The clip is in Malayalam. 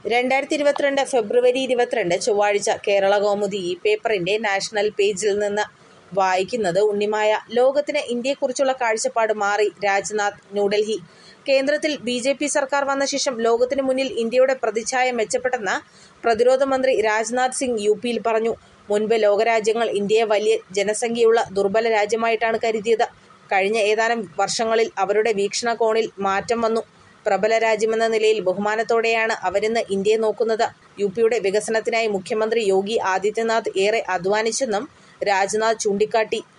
രണ്ടായിരത്തി ഇരുപത്തിരണ്ട് ഫെബ്രുവരി ഇരുപത്തിരണ്ട് ചൊവ്വാഴ്ച കേരള കൗമുദി ഈ പേപ്പറിന്റെ നാഷണൽ പേജിൽ നിന്ന് വായിക്കുന്നത് ഉണ്ണിമായ ലോകത്തിന് ഇന്ത്യയെക്കുറിച്ചുള്ള കാഴ്ചപ്പാട് മാറി രാജ്നാഥ് ന്യൂഡൽഹി കേന്ദ്രത്തിൽ ബി ജെ പി സർക്കാർ വന്ന ശേഷം ലോകത്തിന് മുന്നിൽ ഇന്ത്യയുടെ പ്രതിച്ഛായ മെച്ചപ്പെട്ടെന്ന് പ്രതിരോധ മന്ത്രി രാജ്നാഥ് സിംഗ് യു പിയിൽ പറഞ്ഞു മുൻപ് ലോകരാജ്യങ്ങൾ ഇന്ത്യയെ വലിയ ജനസംഖ്യയുള്ള ദുർബല രാജ്യമായിട്ടാണ് കരുതിയത് കഴിഞ്ഞ ഏതാനും വർഷങ്ങളിൽ അവരുടെ വീക്ഷണകോണിൽ മാറ്റം വന്നു പ്രബല രാജ്യമെന്ന നിലയിൽ ബഹുമാനത്തോടെയാണ് അവരിന്ന് ഇന്ത്യയെ നോക്കുന്നത് യു പിയുടെ വികസനത്തിനായി മുഖ്യമന്ത്രി യോഗി ആദിത്യനാഥ് ഏറെ അധ്വാനിച്ചെന്നും രാജ്നാഥ് ചൂണ്ടിക്കാട്ടി